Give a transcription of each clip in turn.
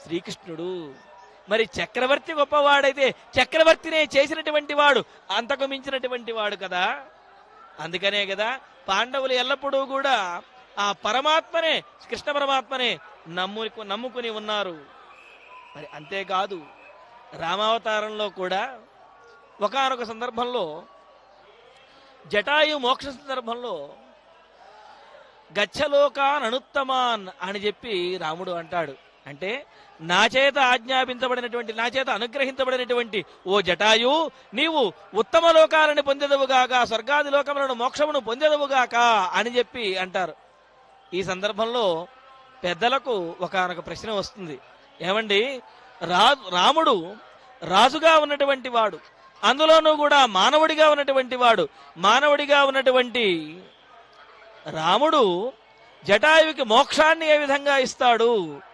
శ్రీకృష్ణుడు మరి చక్రవర్తి గొప్పవాడైతే చక్రవర్తినే చేసినటువంటి వాడు అంతకు మించినటువంటి వాడు కదా అందుకనే కదా పాండవులు ఎల్లప్పుడూ కూడా ఆ పరమాత్మనే కృష్ణ పరమాత్మనే నమ్ము నమ్ముకుని ఉన్నారు మరి అంతేకాదు రామావతారంలో కూడా ఒకానొక సందర్భంలో జటాయు మోక్ష సందర్భంలో గచ్చలోకాన్ అనుత్తమాన్ అని చెప్పి రాముడు అంటాడు అంటే నా చేత ఆజ్ఞాపించబడినటువంటి నా చేత అనుగ్రహించబడినటువంటి ఓ జటాయు నీవు ఉత్తమ లోకాలను పొందెదవుగాక స్వర్గాది లోకములను మోక్షమును పొందెదవుగాక అని చెప్పి అంటారు ఈ సందర్భంలో పెద్దలకు ఒకనొక ప్రశ్న వస్తుంది ఏమండి రా రాముడు రాజుగా ఉన్నటువంటి వాడు అందులోనూ కూడా మానవుడిగా ఉన్నటువంటి వాడు మానవుడిగా ఉన్నటువంటి రాముడు జటాయువుకి మోక్షాన్ని ఏ విధంగా ఇస్తాడు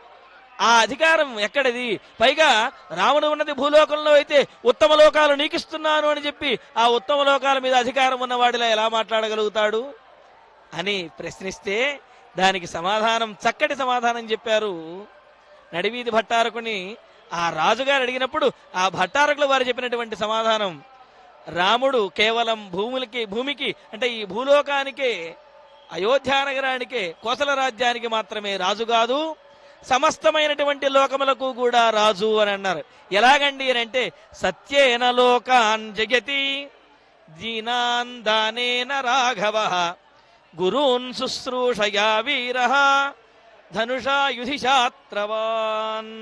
ఆ అధికారం ఎక్కడిది పైగా రాముడు ఉన్నది భూలోకంలో అయితే ఉత్తమ లోకాలు నీకిస్తున్నాను అని చెప్పి ఆ ఉత్తమ లోకాల మీద అధికారం ఉన్నవాడిలా ఎలా మాట్లాడగలుగుతాడు అని ప్రశ్నిస్తే దానికి సమాధానం చక్కటి సమాధానం చెప్పారు నడివీధి భట్టారకుని ఆ రాజుగారు అడిగినప్పుడు ఆ భట్టారకులు వారు చెప్పినటువంటి సమాధానం రాముడు కేవలం భూములకి భూమికి అంటే ఈ భూలోకానికే అయోధ్య నగరానికే కోసల రాజ్యానికి మాత్రమే రాజు కాదు సమస్తమైనటువంటి లోకములకు కూడా రాజు అని అన్నారు ఎలాగండి అని అంటే సత్యేన లోకాన్ జగతి దీనాన్ దానేన రాఘవ గురూన్ శుశ్రూషయా వీర ధనుషా యుధిశాత్రవాన్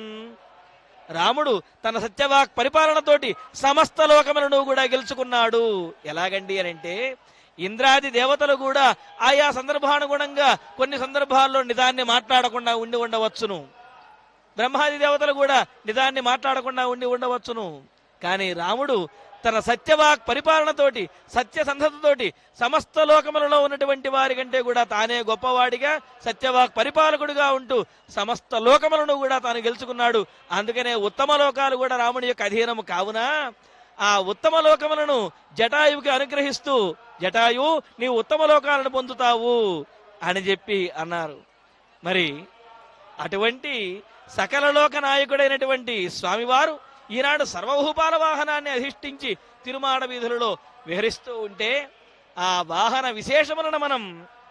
రాముడు తన సత్యవాక్ పరిపాలనతోటి సమస్త లోకములను కూడా గెలుచుకున్నాడు ఎలాగండి అని అంటే ఇంద్రాది దేవతలు కూడా ఆయా సందర్భానుగుణంగా కొన్ని సందర్భాల్లో నిదాన్ని మాట్లాడకుండా ఉండి ఉండవచ్చును బ్రహ్మాది దేవతలు కూడా నిదాన్ని మాట్లాడకుండా ఉండి ఉండవచ్చును కానీ రాముడు తన సత్యవాక్ పరిపాలనతోటి సత్యసంధతతోటి సమస్త లోకములలో ఉన్నటువంటి వారి కంటే కూడా తానే గొప్పవాడిగా సత్యవాక్ పరిపాలకుడిగా ఉంటూ సమస్త లోకములను కూడా తాను గెలుచుకున్నాడు అందుకనే ఉత్తమ లోకాలు కూడా రాముడి యొక్క అధీనము కావున ఆ ఉత్తమ లోకములను జటాయువుకి అనుగ్రహిస్తూ జటాయు నీవు ఉత్తమ లోకాలను పొందుతావు అని చెప్పి అన్నారు మరి అటువంటి సకల లోక నాయకుడైనటువంటి స్వామివారు ఈనాడు సర్వభూపాల వాహనాన్ని అధిష్ఠించి తిరుమాడ వీధులలో విహరిస్తూ ఉంటే ఆ వాహన విశేషములను మనం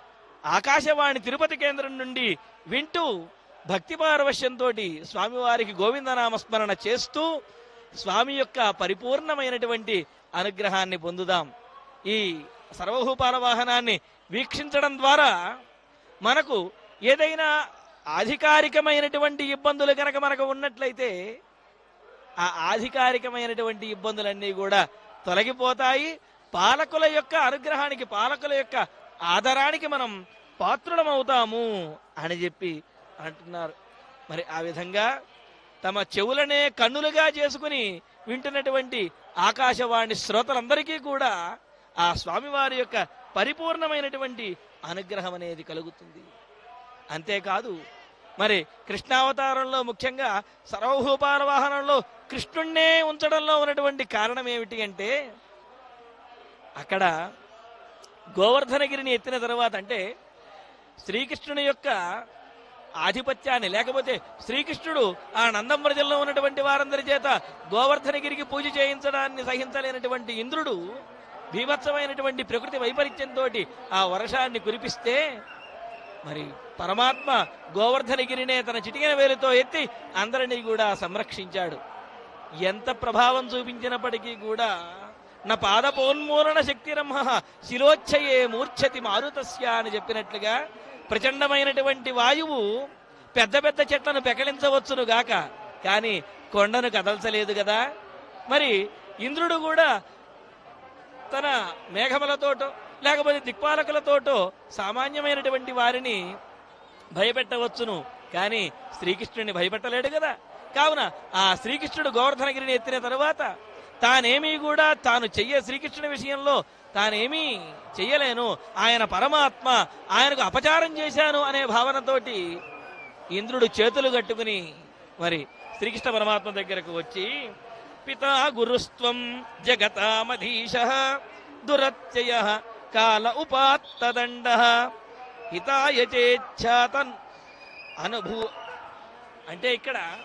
ఆకాశవాణి తిరుపతి కేంద్రం నుండి వింటూ భక్తి పారవశ్యంతో స్వామివారికి గోవిందనామస్మరణ చేస్తూ స్వామి యొక్క పరిపూర్ణమైనటువంటి అనుగ్రహాన్ని పొందుదాం ఈ సర్వభూపాల వాహనాన్ని వీక్షించడం ద్వారా మనకు ఏదైనా అధికారికమైనటువంటి ఇబ్బందులు కనుక మనకు ఉన్నట్లయితే ఆ ఆధికారికమైనటువంటి ఇబ్బందులన్నీ కూడా తొలగిపోతాయి పాలకుల యొక్క అనుగ్రహానికి పాలకుల యొక్క ఆదరానికి మనం పాత్రులమవుతాము అని చెప్పి అంటున్నారు మరి ఆ విధంగా తమ చెవులనే కన్నులుగా చేసుకుని వింటున్నటువంటి ఆకాశవాణి శ్రోతలందరికీ కూడా ఆ స్వామివారి యొక్క పరిపూర్ణమైనటువంటి అనుగ్రహం అనేది కలుగుతుంది అంతేకాదు మరి కృష్ణావతారంలో ముఖ్యంగా సర్వభూపాల వాహనంలో కృష్ణుణ్ణే ఉంచడంలో ఉన్నటువంటి కారణం ఏమిటి అంటే అక్కడ గోవర్ధనగిరిని ఎత్తిన తర్వాత అంటే శ్రీకృష్ణుని యొక్క ఆధిపత్యాన్ని లేకపోతే శ్రీకృష్ణుడు ఆ నందమృజల్లో ఉన్నటువంటి వారందరి చేత గోవర్ధనగిరికి పూజ చేయించడాన్ని సహించలేనటువంటి ఇంద్రుడు భీభత్సమైనటువంటి ప్రకృతి వైపరీత్యంతో ఆ వర్షాన్ని కురిపిస్తే మరి పరమాత్మ గోవర్ధనగిరినే తన చిటికిన వేలుతో ఎత్తి అందరినీ కూడా సంరక్షించాడు ఎంత ప్రభావం చూపించినప్పటికీ కూడా నా పాదపోన్మూలన శక్తిరమ్మ శిలోచ్ఛయే మూర్ఛతి మారుతస్య అని చెప్పినట్లుగా ప్రచండమైనటువంటి వాయువు పెద్ద పెద్ద చెట్లను పెకలించవచ్చును గాక కానీ కొండను కదల్చలేదు కదా మరి ఇంద్రుడు కూడా తన మేఘములతోటో లేకపోతే దిక్పాలకులతోటో సామాన్యమైనటువంటి వారిని భయపెట్టవచ్చును కానీ శ్రీకృష్ణుని భయపెట్టలేడు కదా కావున ఆ శ్రీకృష్ణుడు గోవర్ధనగిరిని ఎత్తిన తరువాత తానేమీ కూడా తాను చెయ్య శ్రీకృష్ణుని విషయంలో తానేమీ చెయ్యలేను ఆయన పరమాత్మ ఆయనకు అపచారం చేశాను అనే భావనతోటి ఇంద్రుడు చేతులు కట్టుకుని మరి శ్రీకృష్ణ పరమాత్మ దగ్గరకు వచ్చి పితా గురుస్త్వం జగతామధీశ దురత్యయ కాల ఉపాత్తదండ హితాయ చేచ్ఛాతన్ అనుభూ అంటే ఇక్కడ